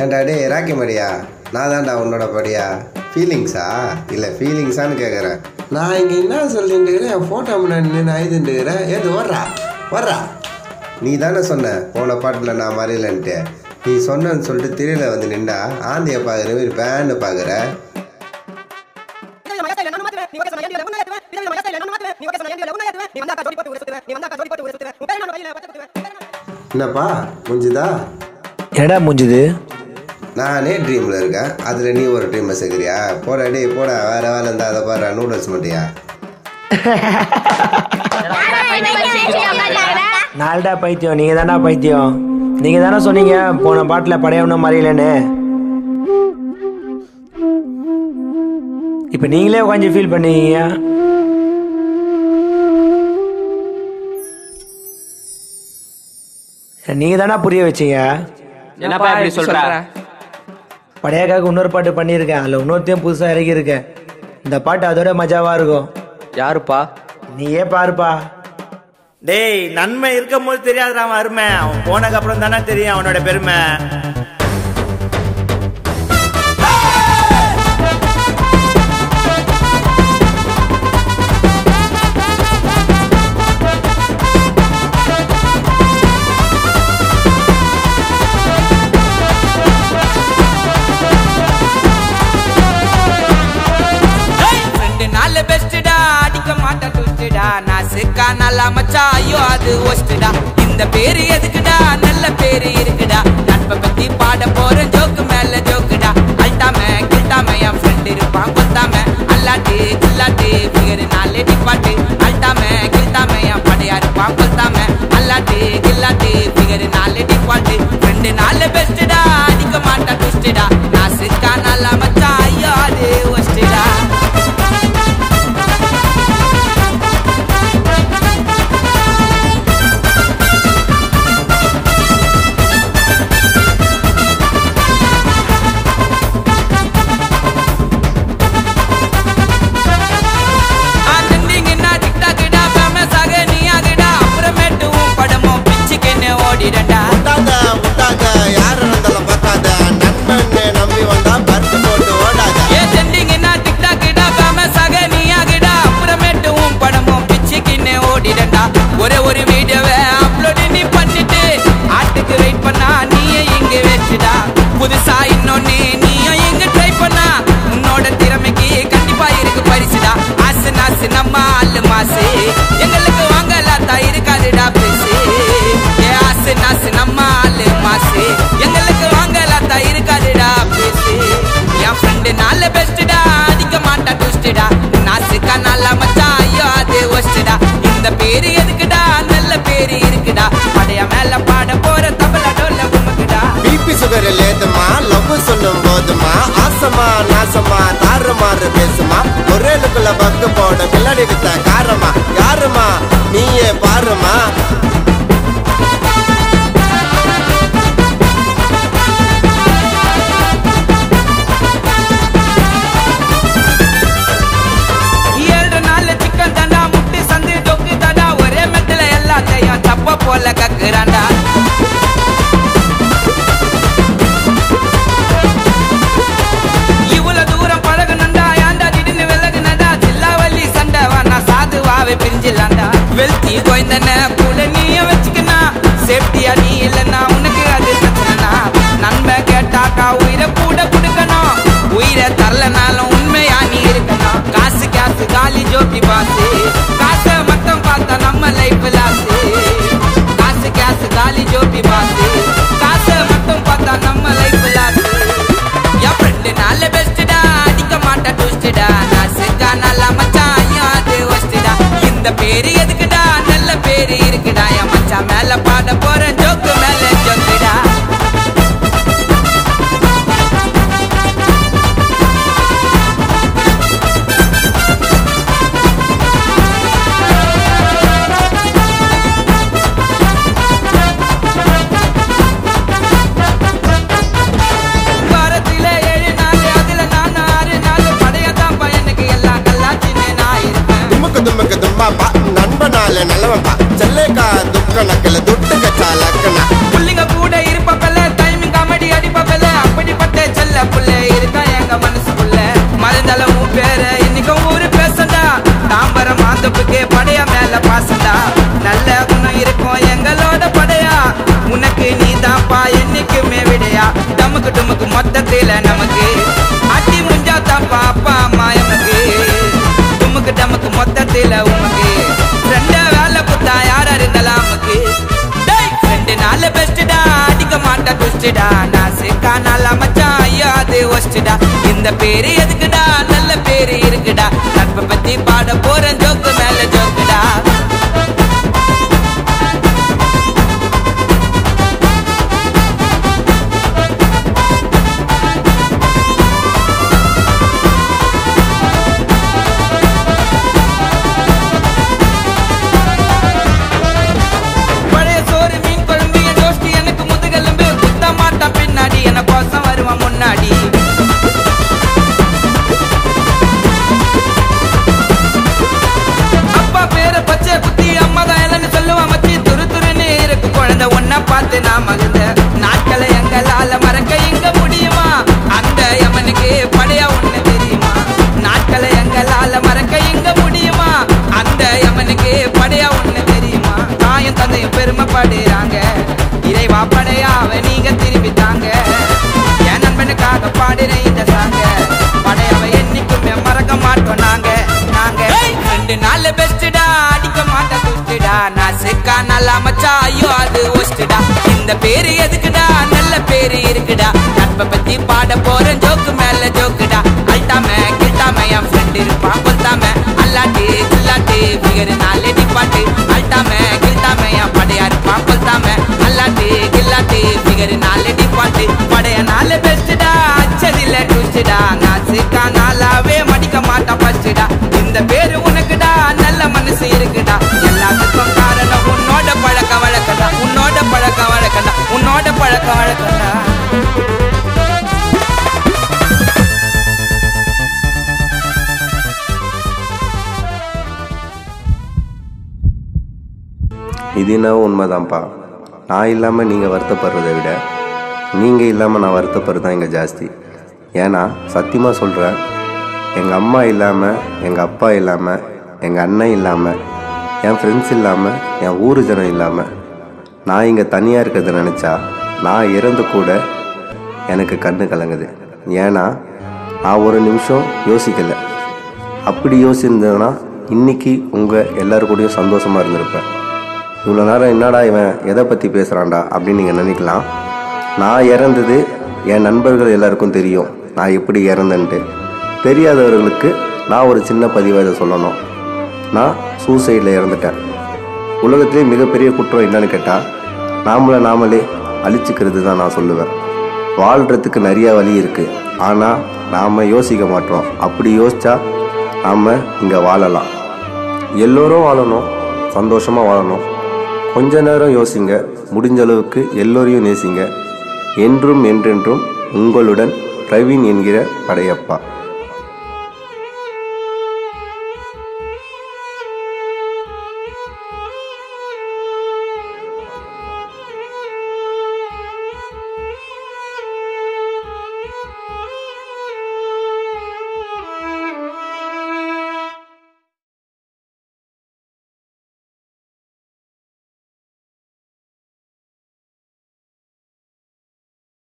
ஏன்டா டேய் ராக்கி மடியா நான் தான்டா உன்னோட படியா ஃபீலிங்ஸா இல்லை ஃபீலிங்ஸான்னு கேட்குறேன் நான் இங்கே என்ன சொல்லிட்டுக்கிறேன் என் ஃபோட்டோ முன்னாடி நின்று ஐதுண்டுக்கிறேன் ஏது வர்றா வர்றா நீ தானே சொன்ன போன பாட்டில் நான் மறையலன்ட்டு நீ சொன்னேன்னு சொல்லிட்டு திரையில வந்து நின்றா ஆந்தியை பார்க்குற மாதிரி பேன்னு பார்க்குற என்னப்பா முடிஞ்சுதா என்னடா முடிஞ்சுது நானே ட்ரீமில் இருக்கேன் அதில் நீ ஒரு ட்ரீமை சேர்க்குறியா போடா டேய் போடா வேறு வேலை இருந்தால் அதை பாரு நூடுல்ஸ் மட்டும் நாலுடா பைத்தியம் நீங்கள் தானே பைத்தியம் நீங்கள் தானே சொன்னீங்க போன பாட்டில் படையவனும் மறையலன்னு இப்போ நீங்களே உட்காந்து ஃபீல் பண்ணீங்க நீங்கள் தானே புரிய வச்சீங்க என்னப்பா இப்படி சொல்ற படையாக்காக்கு இன்னொரு பாட்டு பண்ணியிருக்கேன் அதில் இன்னொருத்தையும் புதுசாக இறக்கியிருக்கேன் இந்த பாட்டு அதோட மஜாவாக இருக்கும் யாருப்பா நீயே பாருப்பா டேய் நன்மை இருக்கும் போது தெரியாதுடா அவன் அருமை அவன் போனதுக்கு அப்புறம் தானே தெரியும் அவனோட பெருமை ரெண்டு நாள் பெஸ்டா அடிக்க மாட்டேன் டுஸ்டா நான் சிக்கா நல்லா மச்சா ஐயோ அது ஒஸ்டா இந்த பேரு எதுக்குடா நல்ல பேரு இருக்குடா நட்பை பத்தி பாட போறேன் ஜோக்கு மேல ஜோக்குடா அல்டாம கில்டாம என் ஃப்ரெண்ட் இருப்பான் கொத்தாம அல்லாட்டு கில்லாட்டு பிகர் நாலு டிப்பாட்டு அல்டாம கில்டாம என் படையா இருப்பான் கொத்தாம அல்லாட்டு கில்லாட்டு பிகர் நாலு டிப்பாட்டு ரெண்டு நாள் பெஸ்டா அடிக்க மாட்டேன் டுஸ்டா நான் சிக்கா நல்லா மச்சா ஐயோ அது ஒஸ்டா ஆனந்திங்கன்னா டிக்டாக்குடா ஃபேமஸ் ஆக நீ ஆகுடா அப்புறமேட்டு உன் படமும் பிச்சுக்குன்னு ஓடிடண்டா முட்டாத முட்டாத யார் இருந்தாலும் பார்க்காத நண்பன்னு நம்பி வந்தா பருத்து போட்டு ஓடாத ஏ செண்டிங்கன்னா டிக்டாக்குடா ஃபேமஸ் ஆக நீ ஆகுடா அப்புறமேட்டு உன் படமும் பிச்சுக்குன்னு ஓடிடண்டா ஒரே ஒரு வீடியோவை அப்லோட் நீ பண்ணிட்டு ஆட்டுக்கு வெயிட் பண்ணா நீயே இங்க வச்சுடா புதுசா இன்னொன்னு நீயும் எங்க ட்ரை பண்ணா உன்னோட திறமைக்கு கண்டிப்பா இருக்கு பரிசுடா ஆசு நாசு நம்ம ஆளு மாசு எங்களுக்கு வாங்கலாத்தா இருக்காதுடா பேசு ஏ ஆசு நாசு நம்ம ஆளு மாசு எங்களுக்கு வாங்கலாத்தா இருக்காதுடா பேசு என் ஃப்ரெண்டு நல்ல பெஸ்ட்டுடா அடிக்க மாட்டா டுஸ்டுடா நாசுக்கா நல்லா மச்சான் ஐயோ அது ஒஸ்டுடா இந்த பேரு எதுக்குடா நல்ல பேரு இருக்குடா படைய மேல பாட போற தபல டோல்ல உமக்குடா பிபி சுகர் லேதுமா லவ் சொல்லும் போதுமா ஆசமா நாசமா தாறுமாறு பேசுமா ஒரேலுக்குள்ள பக்கு போட கில்லாடி வித்த காரமா யாருமா நீயே பாருமா ஏழு நாள் சிக்கன் தாண்டா முட்டி சந்து டொக்கு தாண்டா ஒரே மெத்துல எல்லாத்தையும் தப்ப போல கக்குறாண்டா இவ்வளவு தூரம் பழகுனண்டா ஏன்டா திடீர்னு விலகுனடா சில்லாவல்லி சண்டை வானா சாதுவாவே பிரிஞ்சிடலாண்டா வெல்த்தி கோயந்தன கூட நீயும் வச்சுக்கனா சேஃப்டியா நீ இல்லைன்னா உனக்கு அது பிரச்சனைனா நண்பன் கேட்டாக்கா உயிரை கூட கொடுக்கணும் உயிரை தரலனாலும் உண்மையா நீ இருக்கணும் காசு காசு காலி ஜோக்கி பாசு காசை மட்டும் பார்த்தா நம்ம லைஃப் லாசு காசு காசு காலி ஜோபி பாசு காசை மட்டும் பார்த்தா நம்ம லைஃப் லாசு என் ஃப்ரெண்டு நல்ல பெஸ்ட்டுடா அடிக்க மாட்டா டுஸ்டுடா நான் செக்கா நல்லா மச்சான் ஐயோ அது ஒஸ்டுடா இந்த பேரு எதுக்குடா நல்ல பேரு இருக்குடா என் மச்சான் மேல பாட போறேன் ஜோக்கு மேல ஜோக்குடா வாரத்திலே ஏழு நாள் அதுல நான் ஆறு நாள் படையத்தான் பையனுக்கு எல்லாம் கல்லாச்சின்னு நான் இருப்பேன் தும்முக்கு தும்முக்கு தும்பாப்பா நண்பனால நல்லவன்பா செல்லேக்கா துக்க நக்கல துட்டு தெரியல நமக்கு அட்டி முஞ்சா தாப்பா அப்பா அம்மா எமக்கு துமுக்கு டமுக்கு மொத்தத்தில உமக்கு ரெண்ட வேலை புத்தா யாரா இருந்தாலும் நமக்கு ரெண்டு நாள் பெஸ்டா அடிக்க மாட்டா துஷ்டா நான் சிக்கா நல்லா மச்சான் ஐயோ அது ஒஸ்டா இந்த பேரு எதுக்குடா நல்ல பேரு இருக்குடா நட்பை பத்தி பாட போறேன் ஜோக்கு மேல ஜோக்குடா பழைய சோறு மீன் குழம்பு என் டோஸ்ட் எனக்கு முதுகெலும்பு குத்த மாட்டான் பின்னாடி என்ன கோசம் வருவான் முன்னாடி அப்பா பேர பச்சை குத்தி அம்மா தான் இல்லைன்னு சொல்லுவா மச்சி துரு துருன்னு இருக்கு குழந்தை ஒன்ன பார்த்து நான் மகிழ்ந்த நாட்களை எங்களால மறக்க எங்க முடியுமா அந்த யமனுக்கு படையா ஒண்ணு தெரியுமா நாட்களை எங்களால மறக்க எங்க முடியுமா அந்த யமனுக்கு படையா ஒண்ணு தெரியுமா தாயும் தந்தையும் பெருமைப்படுறாங்க இறைவா படையாவ நீங்க திரும்பி தாங்க என் நண்பனுக்காக பாடுற இந்த சாங்க படையாவ என்னைக்குமே மறக்க மாட்டோம் நாங்க நாங்க ரெண்டு நாள் பெஸ்டா அடிக்க மாட்டா துஷ்டா நான் செக்கா நல்லா மச்சா ஐயோ அது ஒஸ்டா இந்த பேரு எதுக்குடா நல்ல பேரு இருக்குடா நட்பை பத்தி பாட போறேன் ஜோக்கு மேல ஜோக்குடா அல்டாம கில்டாம என் ஃப்ரெண்ட் இருப்பான் கொத்தாம அல்லாட்டி கில்லாட்டி பிகர் நாளே டிப்பாட்டு அல்டாம கில்டாம என் படையா இருப்பான் கொத்தாம அல்லாட்டி கில்லாட்டி பிகர் நாளே டிப்பாட்டு படைய நாள பெஸ்டா அச்சதில்ல டுஸ்டா நான் சிக்கா நாளாவே மடிக்க மாட்டான் பஸ்டா இந்த பேரு உனக்குடா நல்ல மனசு இருக்குடா எல்லாத்துக்கும் காரணம் உன்னோட பழக்க வழக்கடா உன்னோட பழக்க வழக்கடா உன்னோட பழக்க வழக்கடா இது என்ன உண்மைதான்ப்பா நான் இல்லாமல் நீங்கள் வருத்தப்படுறதை விட நீங்கள் இல்லாமல் நான் வருத்தப்படுறது தான் இங்கே ஜாஸ்தி ஏன்னா சத்தியமாக சொல்கிறேன் எங்கள் அம்மா இல்லாமல் எங்கள் அப்பா இல்லாமல் எங்கள் அண்ணன் இல்லாமல் என் ஃப்ரெண்ட்ஸ் இல்லாமல் என் ஊர் ஜனம் இல்லாமல் நான் இங்கே தனியாக இருக்கிறத நினச்சா நான் இறந்து கூட எனக்கு கண்ணு கலங்குது ஏன்னா நான் ஒரு நிமிஷம் யோசிக்கலை அப்படி யோசிச்சிருந்தேன்னா இன்னைக்கு உங்கள் எல்லாரு கூடயும் சந்தோஷமாக இருந்திருப்பேன் இவ்வளோ நேரம் என்னடா இவன் எதை பற்றி பேசுகிறான்டா அப்படின்னு நீங்கள் நினைக்கலாம் நான் இறந்தது என் நண்பர்கள் எல்லாருக்கும் தெரியும் நான் எப்படி இறந்தேன்ட்டு தெரியாதவர்களுக்கு நான் ஒரு சின்ன பதிவாக இதை சொல்லணும் நான் சூசைடில் இறந்துட்டேன் உலகத்திலே மிகப்பெரிய குற்றம் என்னன்னு கேட்டால் நாமளை நாமளே அழிச்சுக்கிறது தான் நான் சொல்லுவேன் வாழ்கிறதுக்கு நிறைய வழி இருக்குது ஆனால் நாம் யோசிக்க மாட்டோம் அப்படி யோசிச்சா நாம் இங்கே வாழலாம் எல்லோரும் வாழணும் சந்தோஷமாக வாழணும் கொஞ்ச நேரம் யோசிங்க முடிஞ்ச அளவுக்கு எல்லோரையும் நேசிங்க என்றும் என்றென்றும் உங்களுடன் பிரவீன் என்கிற படையப்பா